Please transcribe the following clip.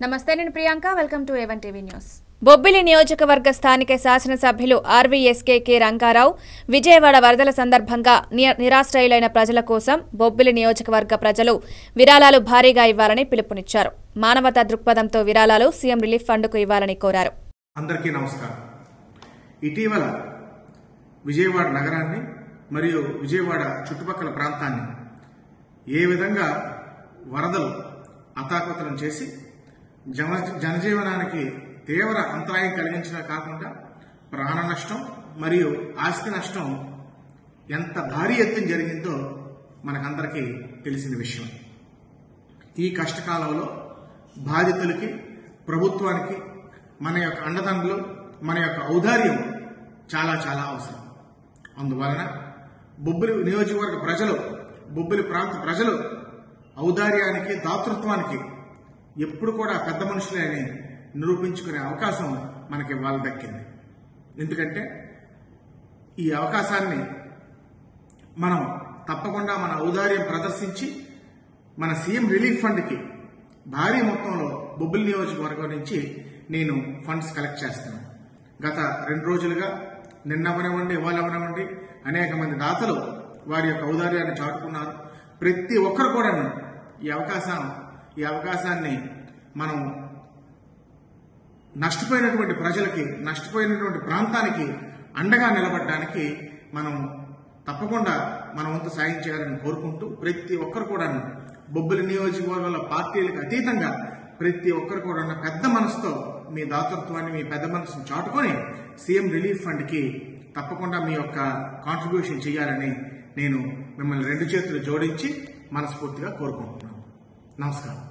నమస్తే నేను Priyanka welcome to A one TV news Bobbili నియోజకవర్గ స్థానిక శాసనసభ్యులు ఆర్వీఎస్కే కె రంగారావు విజయవాడ వరదల సందర్భంగా ని- నిరాశ్రయులైన ప్రజల కోసం బొబ్బిలి నియోజకవర్గ ప్రజలు విరాళాలు భారీగా ఇవ్వాలని పిలుపునిచ్చారు మానవతా దృక్పథంతో విరాళాలు సీఎం రిలీఫ్ ఫండ్కు ఇవ్వాలని కోరారు అందరికీ నమస్కారం ఇటీవల విజయవాడ నగరాన్ని మరియు విజయవాడ చుట్టుపక్కల ప్రాంతాన్ని ఏ విధంగా వరదలు అతాకుతలం చేసి జన జనజీవనానికి తీవ్ర అంతరాయం కలిగించడమే కాకుండా ప్రాణ నష్టం మరియు ఆస్తి నష్టం ఎంత భారీ ఎత్తున జరిగిందో మనకందరికీ తెలిసిన విషయం ఈ కష్టకాలంలో బాధితులకి ప్రభుత్వానికి మన యొక్క అండదండలు మన యొక్క ఔదార్యం చాలా చాలా అవసరం అందువలన బొబ్బిలి నియోజకవర్గ ప్రజలు బొబ్బిలి ప్రాంత ప్రజలు ఔదార్యానికి దాతృత్వానికి ఎప్పుడు కూడా పెద్ద మనుషులే అని నిరూపించుకునే అవకాశం మనకి ఇవాళ దక్కింది ఎందుకంటే ఈ అవకాశాన్ని మనం తప్పకుండా మన ఔదార్యం ప్రదర్శించి మన సీఎం రిలీఫ్ ఫండ్కి భారీ మొత్తంలో బొబ్బిలి నియోజకవర్గం నుంచి నేను ఫండ్స్ కలెక్ట్ చేస్తున్నాను గత రెండు రోజులుగా నిన్నవనివ్వండి ఇవ్వాలవనివ్వండి అనేక మంది దాతలు వారి యొక్క ఔదార్యాన్ని చాటుకున్నారు ప్రతి ఒక్కరు కూడా ఈ అవకాశం ఈ అవకాశాన్ని మనం నష్టపోయినటువంటి ప్రజలకి నష్టపోయినటువంటి ప్రాంతానికి అండగా నిలబడడానికి మనం తప్పకుండా మన వంతు సాయం చేయాలని కోరుకుంటూ ప్రతి ఒక్కరు కూడా బొబ్బిలి నియోజకవర్గంలో పార్టీలకు అతీతంగా ప్రతి ఒక్కరు కూడా పెద్ద మనసుతో మీ దాతృత్వాన్ని మీ పెద్ద మనసును చాటుకొని సీఎం రిలీఫ్ ఫండ్కి తప్పకుండా మీ యొక్క కాంట్రిబ్యూషన్ చేయాలని నేను మిమ్మల్ని రెండు చేతులు జోడించి మనస్ఫూర్తిగా కోరుకుంటున్నాను నమస్కారం